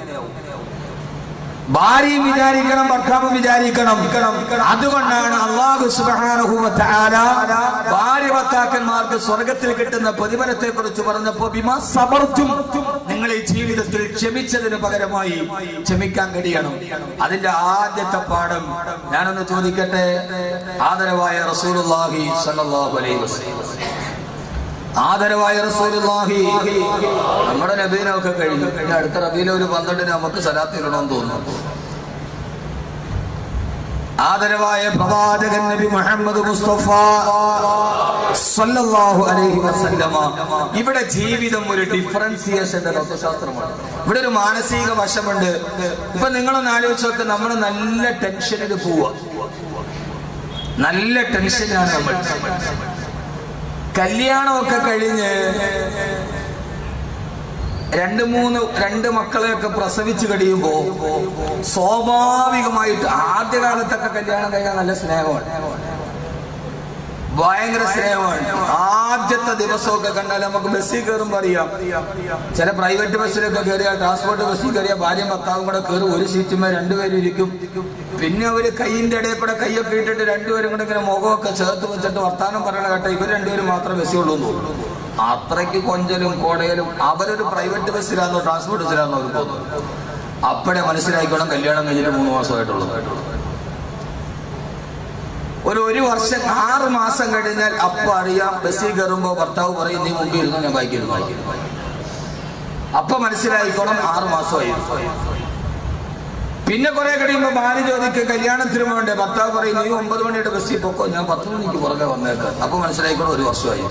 S1: ഭാര്യയും വിചാരിക്കണം ഭർത്താവും വിചാരിക്കണം അതുകൊണ്ടാണ് അള്ളാഹു സുബ്ഹാനഹു വ തആല ഭാര്യ ഭർത്താക്കന്മാർക്ക് സ്വർഗത്തിൽ കിട്ടുന്ന പ്രതിഫലത്തെ കുറിച്ച് പറഞ്ഞപ്പോ ബിമാ സബർത്തും നിങ്ങൾ ഈ ജീവിതത്തിൽ ക്ഷമിച്ചതിന് പകരമായി ക്ഷമിക്കാൻ കഴിയണം അതിന്റെ ആദ്യത്തെ പാഠം ഞാനൊന്ന് ചോദിക്കട്ടെ ആദരവായ റസൂലുള്ളാഹി സ്വല്ലല്ലാഹു അലൈഹി വസല്ലം ആദരവായ റസൂലുള്ളാഹി നമ്മുടെ നബീനൊക്കെ കഴിഞ്ഞു ഇനി അടുത്ത റബീലെ ഒരു പന്ത്രണ്ടിന് നമുക്ക് സലാത്ത് ഇടണമെന്ന് തോന്നുന്നു ആദരവായ പ്രവാചകൻ നബി മുഹമ്മദ് മുസ്തഫ സല്ലല്ലാഹു അലൈഹി വസല്ലമ ഇവിടെ ജീവിതം ഒരു ഡിഫറൻസിയേഷന്റെ തത്വശാസ്ത്രമാണ് ഇവിടെ ഒരു മാനസിക വശമുണ്ട് ഇപ്പൊ നിങ്ങളൊന്ന് ആലോചിച്ച് നോക്ക് നമ്മൾ നല്ല ടെൻഷനിൽ പോവുക നല്ല ടെൻഷനിലാണ് നമ്മൾ കല്യാണമൊക്കെ കഴിഞ്ഞ് രണ്ട് മൂന്ന് രണ്ട് മക്കളെയൊക്കെ പ്രസവിച്ചു കഴിയുമ്പോ സ്വാഭാവികമായിട്ട് ആദ്യകാലത്തൊക്കെ കല്യാണം കഴിഞ്ഞാൽ നല്ല സ്നേഹമാണ് ഭയങ്കര സ്നേഹമാണ് ആദ്യത്തെ ദിവസമൊക്കെ കണ്ടാൽ നമുക്ക് ബസ്സിൽ കയറുമ്പോൾ അറിയാം ചില പ്രൈവറ്റ് ബസ്സിലൊക്കെ കയറിയാൽ ട്രാൻസ്പോർട്ട് ബസ്സിൽ കയറിയ ഭാര്യയും ഭർത്താവും കൂടെ കയറി ഒരു സീറ്റുമേ രണ്ടുപേരും ഇരിക്കും പിന്നെ അവര് കൈയിന്റെ ഇടയിൽ കൂടെ കൈയൊക്കെ ഇട്ടിട്ട് രണ്ടുപേരും കൂടെ ഇങ്ങനെ മുഖമൊക്കെ ചേർത്ത് വെച്ചിട്ട് വർത്താനം പറയണ കേട്ടോ ഇവർ രണ്ടുപേരും മാത്രമേ ബസ്സിയുള്ളൂ എന്ന് തോന്നുന്നു അത്രയ്ക്ക് കൊഞ്ചലും കോടയലും അവരൊരു പ്രൈവറ്റ് ബസ്സിലാണോ ട്രാൻസ്പോർട്ട് ബസ്സിലാണോ അവർ തോന്നുന്നു അപ്പോഴേ മനസ്സിലാക്കിക്കോണം കല്യാണം കഴിഞ്ഞിട്ട് മൂന്ന് മാസമായിട്ടുള്ളത് ഒരു ഒരു വർഷം ആറ് മാസം കഴിഞ്ഞാൽ അപ്പ അറിയാം ബസ്സിൽ കയറുമ്പോ ഭർത്താവ് പറയും നീ മുമ്പിൽ ഇരുന്നു ഞാൻ ബൈക്കിൽ ഇരുന്നു അപ്പൊ മനസ്സിലായിക്കോണം ആറ് മാസമായി പിന്നെ കുറെ കഴിയുമ്പോ ഭാര്യ ചോദിക്കും കല്യാണത്തിന് വേണ്ടേ ഭർത്താവ് പറയും നീ ഒമ്പത് മണിയുടെ ബസ്സിൽ പൊക്കോ ഞാൻ പത്ത് മണിക്ക് പുറകെ വന്നേക്കാം അപ്പൊ മനസ്സിലായിക്കോണം ഒരു വർഷമായി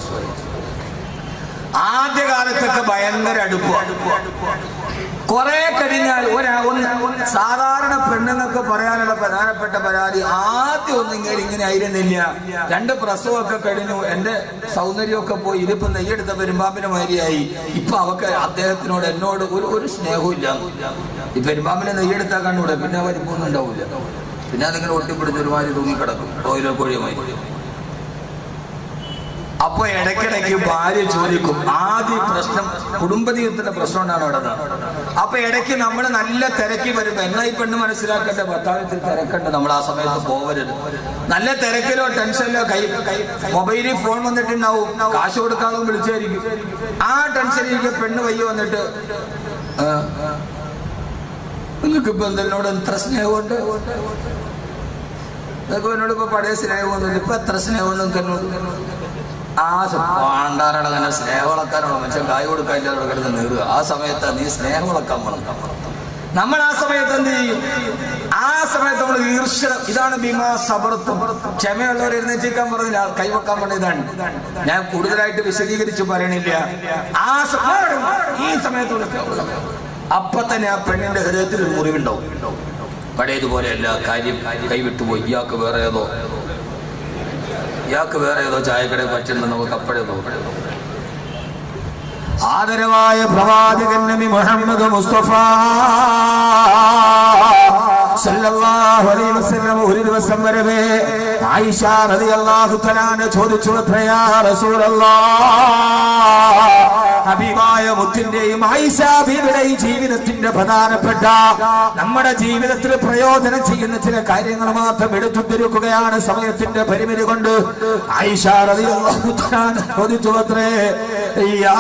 S1: ആദ്യ കാലത്തൊക്കെ ഭയങ്കര അടുപ്പം കുറെ കഴിഞ്ഞാൽ ഒരാ ഒന്ന് സാധാരണ പെണ്ണുങ്ങൾക്ക് പറയാനുള്ള പ്രധാനപ്പെട്ട പരാതി ആദ്യം ഒന്നും ഇങ്ങനെ ഇങ്ങനെ ആയിരുന്നില്ല രണ്ട് പ്രസവമൊക്കെ കഴിഞ്ഞു എന്റെ സൗന്ദര്യമൊക്കെ പോയി ഇതിപ്പോ നെയ്യെടുത്ത പെരുമ്പാമ്പിന്റെ മാതിരിയായി ഇപ്പൊ അവക്ക് അദ്ദേഹത്തിനോട് എന്നോട് ഒരു ഒരു സ്നേഹവും ഇല്ല ഈ പെരുമ്പാമ്പിനെ നെയ്യെടുത്താൽ കണ്ടൂടെ പിന്നെ വലിപ്പൊന്നും ഉണ്ടാവില്ല പിന്നെ അതിങ്ങനെ ഒട്ടിപ്പിടിച്ച് ഒരുമാതിരി തൂങ്ങിക്കിടക്കും ടോയിലോ കോഴിയുമായി അപ്പൊ ഇടയ്ക്കിടയ്ക്ക് ഭാര്യ ചോദിക്കും ആദ്യ പ്രശ്നം കുടുംബജീവിതത്തിന്റെ പ്രശ്നം കൊണ്ടാണ് നടന്നത് അപ്പൊ ഇടയ്ക്ക് നമ്മൾ നല്ല തിരക്കി വരുമ്പോ എന്നാ ഈ പെണ്ണ് മനസ്സിലാക്കേണ്ട ഭർത്താവിത്തിൽ തിരക്കണ്ട് നമ്മൾ ആ സമയത്ത് പോവരുത് നല്ല തിരക്കിലോ ടെൻഷനിലോ കൈ കൈ മൊബൈലിൽ ഫോൺ വന്നിട്ടുണ്ടാവും കാശ് കൊടുക്കാതെ വിളിച്ചായിരിക്കും ആ ടെൻഷനിലേക്ക് പെണ്ണ് വയ്യ വന്നിട്ട് നിങ്ങൾക്ക് ഇപ്പൊ എന്തെന്നോട് എത്ര സ്നേഹമുണ്ട് നിങ്ങൾക്ക് എന്നോട് ഇപ്പൊ പഴയ സ്നേഹമൊന്നുമില്ല ഇപ്പൊ എത്ര സ്നേഹം നിങ്ങൾക്ക് എന്നോട് ആ പാണ്ടാരുടെ തന്നെ സ്നേഹം വളർത്താനുള്ള മനുഷ്യൻ കായ് കൊടുക്കാനില്ലാതെ കിടന്ന് നേടുക ആ സമയത്ത് നീ സ്നേഹം വളർക്കാൻ വളർത്താൻ നമ്മൾ ആ സമയത്ത് എന്ത് ചെയ്യും ആ സമയത്ത് നമ്മൾ ഈർഷ്യ ഇതാണ് ഭീമാ സബർത്തും ക്ഷമയുള്ളവർ എഴുന്നേറ്റിക്കാൻ പറഞ്ഞില്ല കൈവെക്കാൻ പറഞ്ഞ ഇതാണ് ഞാൻ കൂടുതലായിട്ട് വിശദീകരിച്ച് പറയണില്ല ആ സമയം ഈ സമയത്ത് വിളിക്കാം. അപ്പൊ തന്നെ ആ പെണ്ണിന്റെ ഹൃദയത്തിൽ ഒരു മുറിവുണ്ടാവും പഴയതുപോലെയല്ല കാര്യം കൈവിട്ടുപോയി ഇയാൾക്ക് വേറെ ഏതോ ഇയാൾക്ക് വേറെ ഏതോ ചായക്കട പറ്റുന്നത് നമുക്ക് അപ്പഴേ നോക്കണം ആദരവായ പ്രവാചകൻ നബി മുഹമ്മദ് മുസ്തഫ സല്ലല്ലാഹു അലൈഹി വസല്ലം ഒരു ദിവസം വരവേ ആയിഷ റളിയല്ലാഹു തആല ചോദിച്ചു അത്രയാ റസൂലല്ലാഹ് ഹബീബായ മുത്തിന്റെയും ആയിഷ ബീവിയുടെയും ജീവിതത്തിന്റെ പ്രധാനപ്പെട്ട നമ്മുടെ ജീവിതത്തിൽ പ്രയോജനം ചെയ്യുന്ന ചില കാര്യങ്ങൾ മാത്രം എടുത്തു തിരുക്കുകയാണ് സമയത്തിന്റെ പരിമിതി കൊണ്ട് ആയിഷ റളിയല്ലാഹു തആല ചോദിച്ചു അത്രേ യാ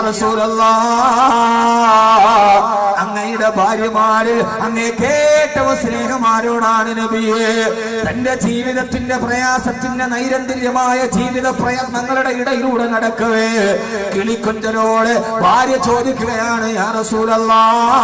S1: റസൂലല്ലാഹ് അങ്ങയുടെ ഭാര്യമാര് അങ്ങേ കേട്ടവ സ്നേഹമാരോടാണ് നബിയെ തന്റെ ജീവിതത്തിന്റെ പ്രയാസത്തിന്റെ നൈരന്തര്യമായ ജീവിത പ്രയത്നങ്ങളുടെ ഇടയിലൂടെ നടക്കവേ കിളിക്കൊഞ്ചനോട് ഭാര്യ ചോദിക്കുകയാണ് യാ റസൂലല്ലാ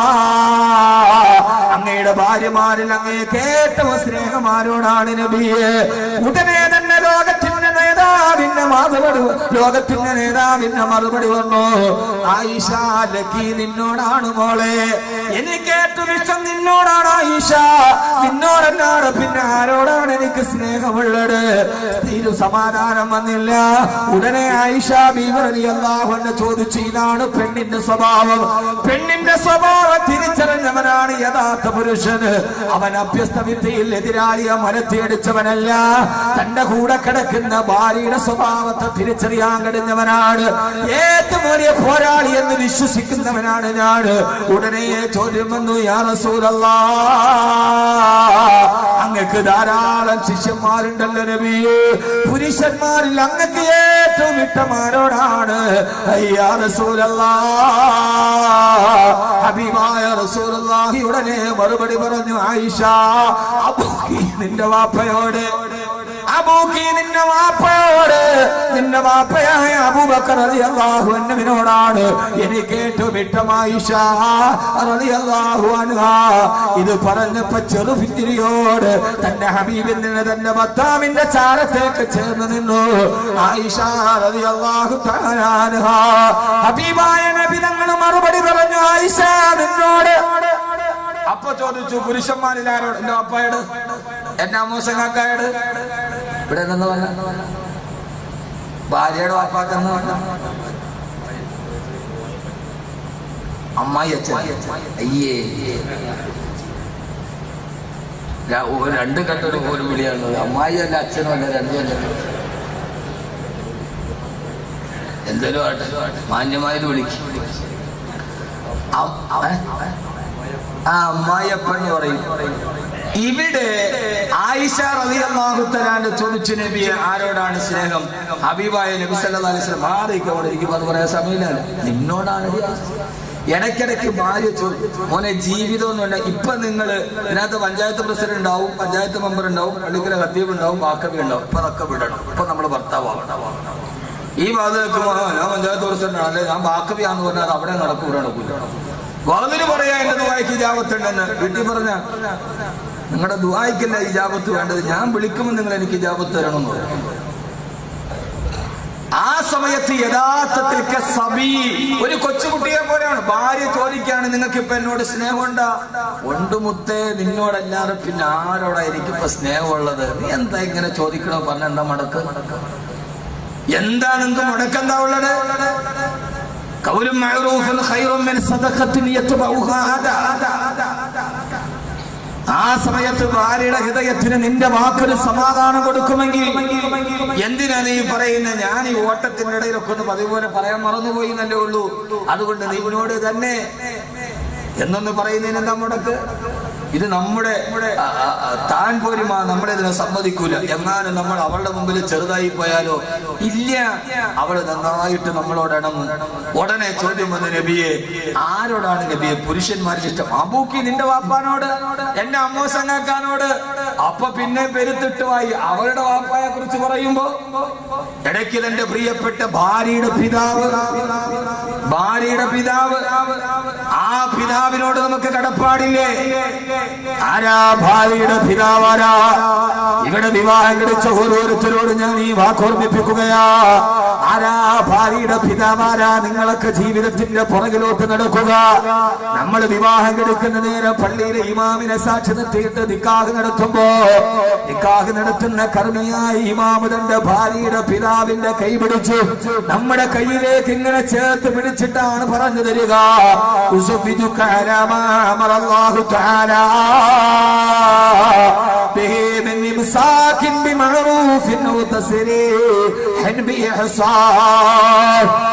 S1: അങ്ങയുടെ ഭാര്യമാരിൽ അങ്ങേ കേട്ടവ സ്നേഹമാരോടാണ് നബിയെ ഉടനെ തന്നെ ലോകത്തിന്റെ നേതാവ് പിന്നെ മറുപടി ലോകത്തിന്റെ നേതാവിന്റെ മറുപടി വന്നു ആയിഷ ലക്കി നിന്നോടാണ് മോളെ എനിക്ക് ഏറ്റവും ഇഷ്ടം നിന്നോടാണ് ആയിഷ നിന്നോടെന്നാണ് പിന്നെ ആരോടാണ് എനിക്ക് സ്നേഹമുള്ളത് തീരു സമാധാനം വന്നില്ല ഉടനെ ആയിഷ ബീവറലി അള്ളാഹുന്ന് ചോദിച്ചു ഇതാണ് പെണ്ണിന്റെ സ്വഭാവം പെണ്ണിന്റെ സ്വഭാവം തിരിച്ചറിഞ്ഞവനാണ് യഥാർത്ഥ പുരുഷന് അവൻ അഭ്യസ്ത വിദ്യയിൽ എതിരാളിയെ മലത്തിയടിച്ചവനല്ല തന്റെ കൂടെ കിടക്കുന്ന ഭാര്യയുടെ സ്വഭാവത്തെ തിരിച്ചറിയാൻ കഴിഞ്ഞവനാണ് ഏറ്റവും വലിയ പോരാളി എന്ന് വിശ്വസിക്കുന്നവനാണ് ഞാൻ ഉടനെ ചോദ്യം വന്നു യാ റസൂലല്ലാ അങ്ങക്ക് ധാരാളം ശിഷ്യന്മാരുണ്ടല്ലോ നബിയേ പുരുഷന്മാരിൽ അങ്ങക്ക് ഏറ്റവും ഇഷ്ടമാരോടാണ് അയ്യാ റസൂലല്ലാ ഹബീബായ റസൂലുള്ളാഹി ഉടനെ മറുപടി പറഞ്ഞു ആയിഷ അബൂക്കി നിന്റെ വാപ്പയോട് അബൂക്കി നിന്റെ വാപ്പയോട് നിന്റെ വാപ്പയായ അബൂബക്കർ റളിയല്ലാഹു അൻഹുവിനോടാണ് എനിക്ക് ഏറ്റവും ഇഷ്ടം ആയിഷ റളിയല്ലാഹു അൻഹാ ഇത് പറഞ്ഞപ്പോ ചെറുഫിത്തിരിയോട് തന്റെ ഹബീബിന് തന്റെ ഭർത്താവിന്റെ ചാരത്തേക്ക് ചേർന്ന് നിന്നു ആയിഷ റളിയല്ലാഹു തആല അൻഹാ ഹബീബായ നബി തങ്ങൾ മറുപടി പറഞ്ഞു ആയിഷ നിന്നോട് അപ്പൊ ചോദിച്ചു പുരുഷന്മാരിൽ ആരോട് എന്റെ അപ്പായോട് എന്റെ അമ്മൂസങ്ങാക്കായോട് ഇവിടെ നിന്ന് വന്ന ഭാര്യയുടെ വാപ്പാക്കെന്ന് വന്ന അമ്മായി അച്ഛൻ അയ്യേ ര- ഒരു രണ്ട് കെട്ടൊരു പോലും വിളിയാണുള്ളത് അമ്മായി അല്ല അച്ഛനും അല്ല രണ്ടും അല്ല എന്തേലും ആട്ടെ മാന്യമായത് വിളിക്കും അം- ഏ? ആ അമ്മായിയപ്പൻ എന്ന് പറയും ഇവിടെ ആയിഷ റളിയല്ലാഹുത്തലാന്റെ ചോദിച്ചു നബിയെ ആരോടാണ് സ്നേഹം ഹബീബായ നബി സല്ലല്ലാഹു അലൈഹി വസല്ലം മാറിക്ക് അവിടെ ഇരിക്കുമ്പോൾ അത് പറയാൻ സമയമില്ല നിന്നോടാണ് നബി ആവശ്യം. ഇടയ്ക്കിടയ്ക്ക് ഭാര്യ ചോദിച്ചു മോനെ ജീവിതം എന്ന് പറഞ്ഞാൽ ഇപ്പൊ നിങ്ങൾ ഇതിനകത്ത് പഞ്ചായത്ത് പ്രസിഡന്റ് ഉണ്ടാവും പഞ്ചായത്ത് മെമ്പർ ഉണ്ടാവും പള്ളിക്കല ഹത്തീബ് ഉണ്ടാവും വാക്കബി ഉണ്ടാവും ഇപ്പൊ അതൊക്കെ വിടണം ഇപ്പൊ നമ്മൾ ഭർത്താവാവണം ഈ ഭാഗത്ത് നിൽക്കുമ്പോ "ആ, ഞാൻ പഞ്ചായത്ത് പ്രസിഡന്റ് അല്ലെ ഞാൻ വാക്കബിയാന്ന് പറഞ്ഞാൽ അത് അവിടെ നടക്കും ഇവിടെ നടക്കൂല വളരെ പറയാ എന്റെ ദുബായിക്ക് ഇജാബത്തുണ്ടെന്ന് വീട്ടിൽ പറഞ്ഞ നിങ്ങളുടെ ദുബായിക്കല്ല ഇജാബത്ത് വേണ്ടത് ഞാൻ വിളിക്കുമ്പോൾ നിങ്ങൾ എനിക്ക് ഇജാബത്ത് തരണം എന്ന് പറഞ്ഞു ആ സമയത്ത് യഥാർത്ഥത്തിൽ സബി ഒരു കൊച്ചുകുട്ടിയെ പോലെയാണ് ഭാര്യ ചോദിക്കാണ് നിങ്ങൾക്ക് ഇപ്പൊ എന്നോട് സ്നേഹമുണ്ടാ ഉണ്ട് മുത്തേ നിന്നോടല്ലാതെ പിന്നെ ആരോടാ എനിക്കിപ്പോ സ്നേഹമുള്ളത് നീ എന്താ ഇങ്ങനെ ചോദിക്കണോ പറഞ്ഞ എന്താ മടക്ക് എന്താ നിങ്ങൾക്ക് മുടക്കെന്താ ഉള്ളത് കൗലും മഅറൂഫുൻ ഖൈറും മിൻ സദഖത്തിൻ യത്ബഉഹാ അദാ. ആ സമയത്ത് ഭാര്യയുടെ ഹൃദയത്തിന് നിന്റെ വാക്കൊരു സമാധാനം കൊടുക്കുമെങ്കിൽ എന്തിനാ നീ പറയുന്നത് ഞാൻ ഈ ഓട്ടത്തിന്റെ ഇടയിലൊക്കെ ഒന്ന് പതിവ് പോലെ പറയാൻ മറന്നുപോയി എന്നല്ലേ ഉള്ളൂ അതുകൊണ്ട് നിന്നോട് തന്നെ എന്നൊന്ന് പറയുന്നതിന് എന്താ മുടക്ക് ഇത് നമ്മുടെ ആ, ആ, ആ, താൻ പോലും ആ നമ്മളെ ഇതിനെ സമ്മതിക്കൂല എങ്ങാനും നമ്മൾ അവളുടെ മുമ്പിൽ ചെറുതായി പോയാലോ ഇല്ല അവള് നന്നായിട്ട് നമ്മളോട് ഇണങ്ങും ഉടനെ ചോദ്യം വന്നു നബിയെ ആരോടാണ് നബിയെ പുരുഷന്മാർക്ക് ഇഷ്ടം അബൂക്കി നിന്റെ വാപ്പാനോട് എന്റെ അമ്മോസങ്ങാക്കാനോട് അപ്പൊ പിന്നെ പെരുത്തിട്ടുമായി അവളുടെ വാപ്പായെ കുറിച്ച് പറയുമ്പോ ഇടയ്ക്ക് എന്റെ പ്രിയപ്പെട്ട ഭാര്യയുടെ പിതാവ് ഭാര്യയുടെ പിതാവ് ആ പിതാവിനോട് നമുക്ക് കടപ്പാടില്ലേ ആരാ ഭാര്യയുടെ പിതാവാരാ ഇവിടെ വിവാഹം കഴിച്ച ഓരോരുത്തരോട് ഞാൻ ഈ വാക്കോർമ്മിപ്പിക്കുകയാ ആരാ ഭാര്യയുടെ പിതാവാരാ നിങ്ങളൊക്കെ ജീവിതത്തിന്റെ പുറകിലോട്ട് നടക്കുക നമ്മൾ വിവാഹം കഴിക്കുന്ന നേരം പള്ളിയിലെ ഇമാമിനെ സാക്ഷി നിർത്തിയിട്ട് നിക്കാഹ് നടത്തുമ്പോ നിക്കാഹ് നടത്തുന്ന കർമ്മിയായ ഇമാമ് തന്റെ ഭാര്യയുടെ പിതാവിന്റെ കൈ പിടിച്ചു നമ്മുടെ കയ്യിലേക്ക് ഇങ്ങനെ ചേർത്ത് പിടിച്ചിട്ടാണ് പറഞ്ഞു തരിക ഉസുഫിദുക അലാ മാ അമറല്ലാഹു തആല ബിഹി മിൻ ഇംസാകിൻ ബിമഅറൂഫിൻ ഔ തസ്രീഹിൻ ബിഇഹ്സാൻ